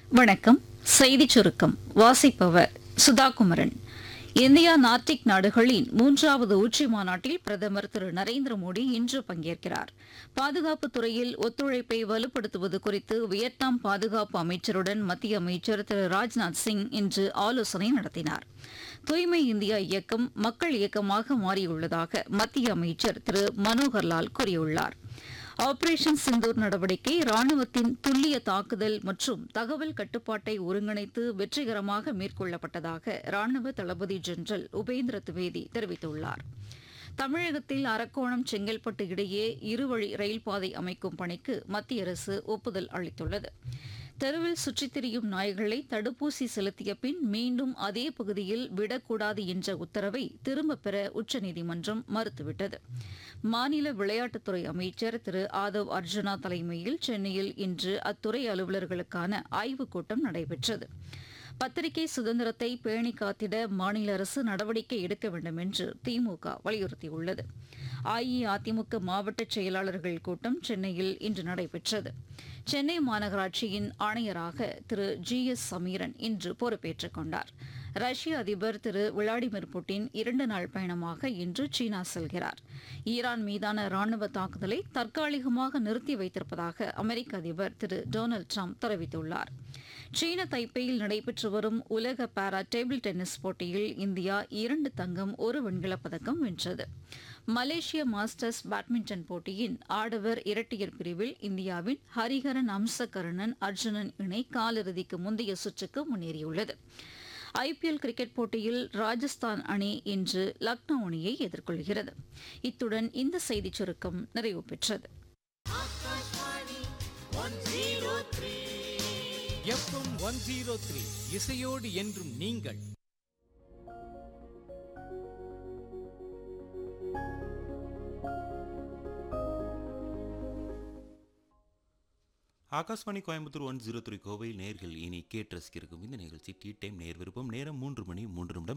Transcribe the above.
வணக்கம் செய்திச் சுருக்கம் வாசிப்பவர் சுதாகுமரன் இந்தியா நார்டிக் நாடுகளின் மூன்றாவது உச்சி மாநாட்டில் பிரதமர் திரு நரேந்திர மோடி இன்று பங்கேற்கிறார் பாதுகாப்பு துறையில் ஒத்துழைப்பை வலுப்படுத்துவது குறித்து வியட்நாம் பாதுகாப்பு அமைச்சருடன் மத்திய அமைச்சர் திரு ராஜ்நாத் சிங் இன்று ஆலோசனை நடத்தினார் தூய்மை இந்தியா இயக்கம் மக்கள் இயக்கமாக மாறியுள்ளதாக மத்திய அமைச்சர் திரு மனோகர்லால் கூறியுள்ளார் ஆபரேஷன் சிந்தூர் நடவடிக்கை ராணுவத்தின் துல்லிய தாக்குதல் மற்றும் தகவல் கட்டுப்பாட்டை ஒருங்கிணைத்து வெற்றிகரமாக மேற்கொள்ளப்பட்டதாக ராணுவ தளபதி ஜெனரல் உபேந்திர திவேதி தெரிவித்துள்ளார் தமிழகத்தில் அரக்கோணம் செங்கல்பட்டு இடையே இருவழி ரயில் பாதை அமைக்கும் பணிக்கு மத்திய அரசு ஒப்புதல் அளித்துள்ளது தெருவில் சுற்றித் திரியும் நாய்களை தடுப்பூசி செலுத்திய பின் மீண்டும் அதே பகுதியில் விடக்கூடாது என்ற உத்தரவை திரும்பப் பெற உச்சநீதிமன்றம் மறுத்துவிட்டது மாநில விளையாட்டுத்துறை அமைச்சர் திரு ஆதவ் அர்ஜுனா தலைமையில் சென்னையில் இன்று அத்துறை அலுவலர்களுக்கான ஆய்வுக் கூட்டம் நடைபெற்றது பத்திரிகை சுதந்திரத்தை பேணி காத்திட மாநில அரசு நடவடிக்கை எடுக்க வேண்டும் என்று திமுக வலியுறுத்தியுள்ளது அஇஅதிமுக மாவட்ட செயலாளர்கள் கூட்டம் சென்னையில் இன்று நடைபெற்றது சென்னை மாநகராட்சியின் ஆணையராக திரு ஜி எஸ் சமீரன் இன்று பொறுப்பேற்றுக் கொண்டார் ரஷ்ய அதிபர் திரு விளாடிமிர் புட்டின் இரண்டு நாள் பயணமாக இன்று சீனா செல்கிறார் ஈரான் மீதான ராணுவ தாக்குதலை தற்காலிகமாக நிறுத்தி வைத்திருப்பதாக அமெரிக்க அதிபர் திரு டொனால்டு ட்ரம்ப் தெரிவித்துள்ளார் சீன தைப்பேயில் நடைபெற்று வரும் உலக பாரா டேபிள் டென்னிஸ் போட்டியில் இந்தியா இரண்டு தங்கம் ஒரு வெண்கலப் பதக்கம் வென்றது மலேசிய மாஸ்டர்ஸ் பேட்மிண்டன் போட்டியின் ஆடவர் இரட்டையர் பிரிவில் இந்தியாவின் ஹரிஹரன் அம்சகருணன் அர்ஜுனன் இணை காலிறுதிக்கு முந்தைய சுற்றுக்கு முன்னேறியுள்ளது ஐபிஎல் கிரிக்கெட் போட்டியில் ராஜஸ்தான் அணி இன்று லக்னோ அணியை எதிர்கொள்கிறது இத்துடன் இந்த செய்திச் சுருக்கம் நிறைவு பெற்றது எஃப்எம் ஒன் ஜீரோ த்ரீ இசையோடு என்றும் நீங்கள் Akashvani Coimbatore one zero three கோவையில் நேர்கள் இனி கேட்டு ரசிக்கிறக்கும் இந்த நிகழ்ச்சி டீ டைம் நேர் விருப்பம் நேரம் மூன்று மணி மூன்று நிமிடம்